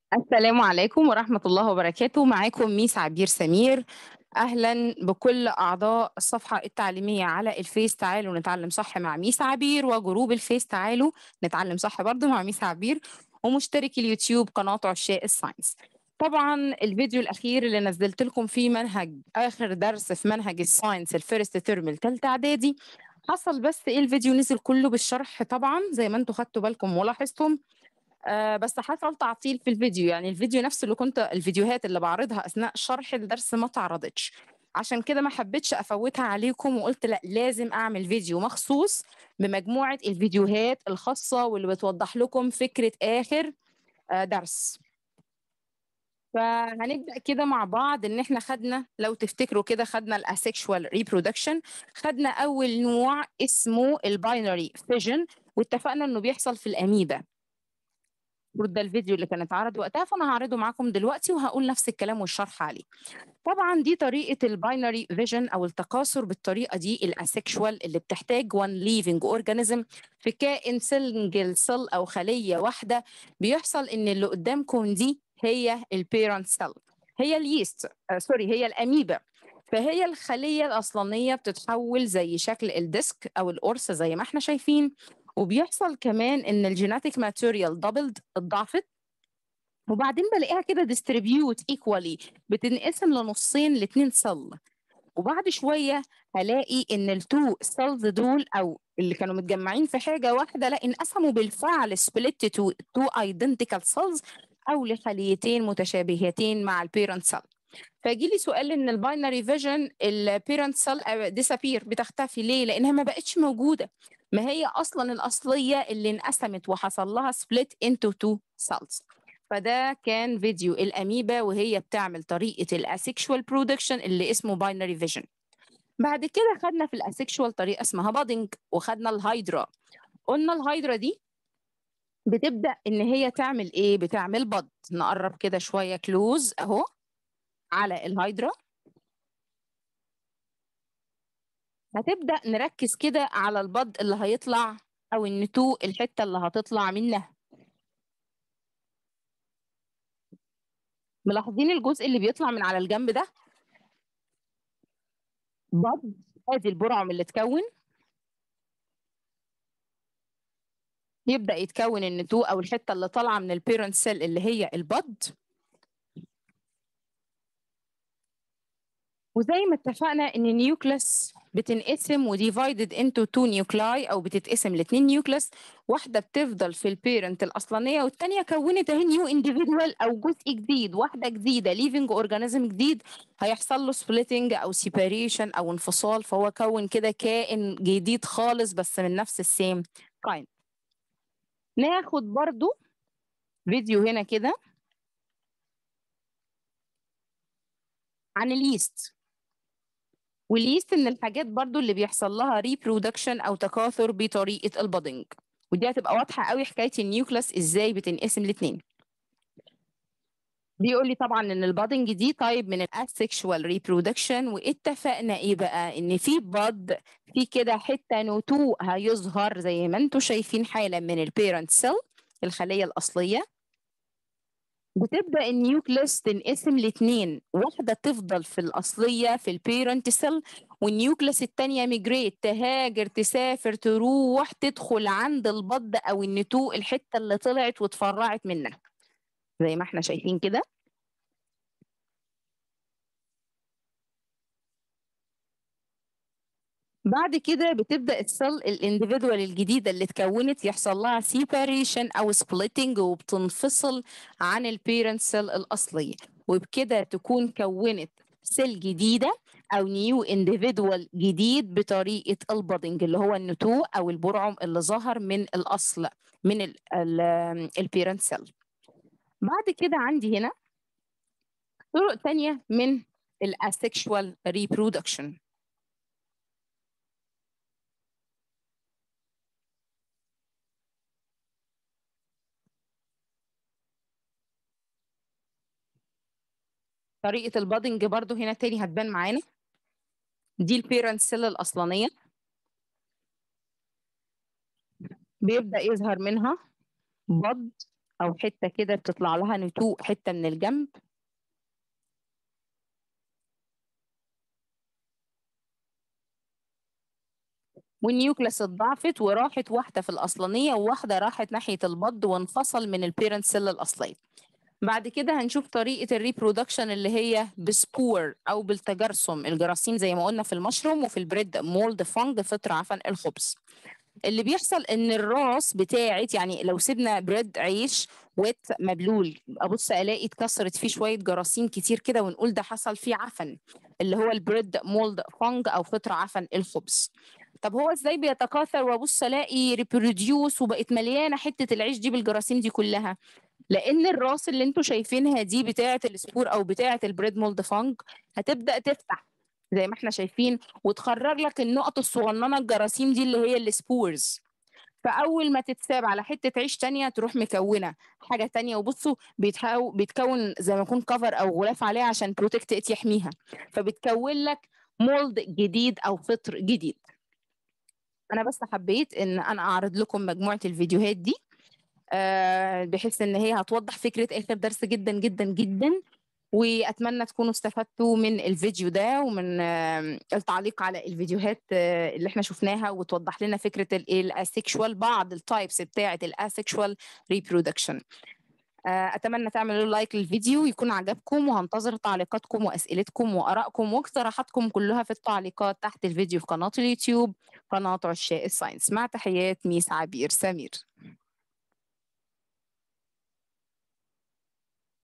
السلام عليكم ورحمة الله وبركاته معاكم ميس عبير سمير أهلا بكل أعضاء الصفحة التعليمية على الفيس تعالوا نتعلم صح مع ميس عبير وجروب الفيس تعالوا نتعلم صح برضو مع ميس عبير ومشترك اليوتيوب قناة عشاق الساينس طبعا الفيديو الأخير اللي نزلت لكم فيه منهج آخر درس في منهج الساينس الفيرست ترم التالتة إعدادي حصل بس إيه الفيديو نزل كله بالشرح طبعا زي ما انتوا خدتوا بالكم ولاحظتم آه بس حصل تعطيل في الفيديو يعني الفيديو نفسه اللي كنت الفيديوهات اللي بعرضها اثناء شرح الدرس ما تعرضتش عشان كده ما حبيتش افوتها عليكم وقلت لا لازم اعمل فيديو مخصوص بمجموعه الفيديوهات الخاصه واللي بتوضح لكم فكره اخر آه درس فهنبدا كده مع بعض ان احنا خدنا لو تفتكروا كده خدنا الاسexual reproduction خدنا اول نوع اسمه الباينري فيجن واتفقنا انه بيحصل في الاميبا المفروض ده الفيديو اللي كان اتعرض وقتها فانا هعرضه معاكم دلوقتي وهقول نفس الكلام والشرح عليه طبعا دي طريقه الباينري فيجن او التكاثر بالطريقه دي الاسexual اللي بتحتاج one living organism في كائن سنجل سيل او خليه واحده بيحصل ان اللي قدامكم دي هي البيرنت سيل هي اليست آه سوري هي الاميبا فهي الخليه الاصلانيه بتتحول زي شكل الديسك او القرص زي ما احنا شايفين وبيحصل كمان ان الجيناتيك ماتيريال دبلد اتضاعفت وبعدين بلاقيها كده ديستريبيوت ايكوالي بتنقسم لنصين لاتنين سيل وبعد شويه هلاقي ان التو سيلز دول او اللي كانوا متجمعين في حاجه واحده لا انقسموا بالفعل سبليت تو تو ايدنتيكال سيلز او لخليتين متشابهتين مع البيرنت سيل فيجي لي سؤال ان الباينري فيجن البيرنت سيل ديسابير بتختفي ليه لانها ما بقتش موجوده ما هي اصلا الاصليه اللي انقسمت وحصل لها سبليت انتو تو سيلز فده كان فيديو الاميبا وهي بتعمل طريقه الاسexual برودكشن اللي اسمه باينري فيجن بعد كده خدنا في الاسexual طريقه اسمها بادنج وخدنا الهايدرا قلنا الهايدرا دي بتبدا ان هي تعمل ايه بتعمل بض نقرب كده شويه كلوز اهو على الهايدرا هتبدا نركز كده على البض اللي هيطلع او النتوء الحته اللي هتطلع منها ملاحظين الجزء اللي بيطلع من على الجنب ده بض ادي البرعم اللي اتكون يبدا يتكون النتوء او الحته اللي طالعه من البيرنت سيل اللي هي البض وزي ما اتفقنا ان النيوكلس بتنقسم وديفايدد انتو تو نيوكلاي او بتتقسم لاثنين نيوكلس واحده بتفضل في البيرنت الاصلانيه والثانيه كونت اهي نيو انديفيدوال او جزء جديد واحده جديده ليفنج اورجانيزم جديد هيحصل له سبليتنج او سيباريشن او انفصال فهو كون كده كائن جديد خالص بس من نفس السيم كايند ناخد برضو فيديو هنا كده عن اليست واليست من الحاجات برضو اللي بيحصل لها ريبرودكشن او تكاثر بطريقه البادنج ودي هتبقى واضحه قوي حكايه النيوكلس ازاي بتنقسم لاثنين بيقول لي طبعا ان البادنج دي طيب من الاسexual ريبرودكشن واتفقنا ايه بقى ان في باد في كده حته نتوء هيظهر زي ما انتم شايفين حالا من البيرنت سيل الخليه الاصليه بتبدا النيوكليس تنقسم لاثنين واحده تفضل في الاصليه في البيرنت سيل والنيوكليس الثانيه ميجريت تهاجر تسافر تروح تدخل عند البض او النتوء الحته اللي طلعت واتفرعت منها زي ما احنا شايفين كده بعد كده بتبدا السيل الانديفيدوال الجديده اللي اتكونت يحصل لها سيباريشن او سبليتنج وبتنفصل عن البيرنت سيل الاصليه وبكده تكون كونت سيل جديده او نيو انديفيدوال جديد بطريقه البادنج اللي هو النتوء او البرعم اللي ظهر من الاصل من البيرنت سيل بعد كده عندي هنا طرق تانية من الاسexual reproduction طريقة البادنج برضو هنا تاني هتبان معانا دي البيرنت سيل الأصلانية بيبدأ يظهر منها بض او حته كده بتطلع لها نتوء حته من الجنب والنيوكلس اتضاعفت وراحت واحده في الاصلانيه وواحده راحت ناحيه البض وانفصل من البيرنت سيل الاصليه بعد كده هنشوف طريقة الريبرودكشن اللي هي بسبور أو بالتجرثم الجراثيم زي ما قلنا في المشروم وفي البريد مولد فانج فطر عفن الخبز اللي بيحصل ان الراس بتاعت يعني لو سيبنا بريد عيش ويت مبلول ابص الاقي اتكسرت فيه شويه جراثيم كتير كده ونقول ده حصل فيه عفن اللي هو البريد مولد فانج او فطر عفن الخبز طب هو ازاي بيتكاثر وابص الاقي ريبروديوس وبقت مليانه حته العيش دي بالجراثيم دي كلها لان الراس اللي انتوا شايفينها دي بتاعه السبور او بتاعه البريد مولد فانج هتبدا تفتح زي ما احنا شايفين وتخرج لك النقط الصغننه الجراثيم دي اللي هي السبورز فاول ما تتساب على حته عيش تانية تروح مكونه حاجه تانية وبصوا بيتحو... بيتكون زي ما يكون كفر او غلاف عليها عشان بروتكت يحميها فبتكون لك مولد جديد او فطر جديد انا بس حبيت ان انا اعرض لكم مجموعه الفيديوهات دي آه بحيث ان هي هتوضح فكره اخر درس جدا جدا جدا واتمنى تكونوا استفدتوا من الفيديو ده ومن آه التعليق على الفيديوهات آه اللي احنا شفناها وتوضح لنا فكره الاسكشوال بعض التايبس بتاعه الاسكشوال ريبرودكشن اتمنى تعملوا لايك للفيديو يكون عجبكم وهنتظر تعليقاتكم واسئلتكم وارائكم واقتراحاتكم كلها في التعليقات تحت الفيديو في قناه اليوتيوب قناه عشاق الساينس مع تحيات ميس عبير سمير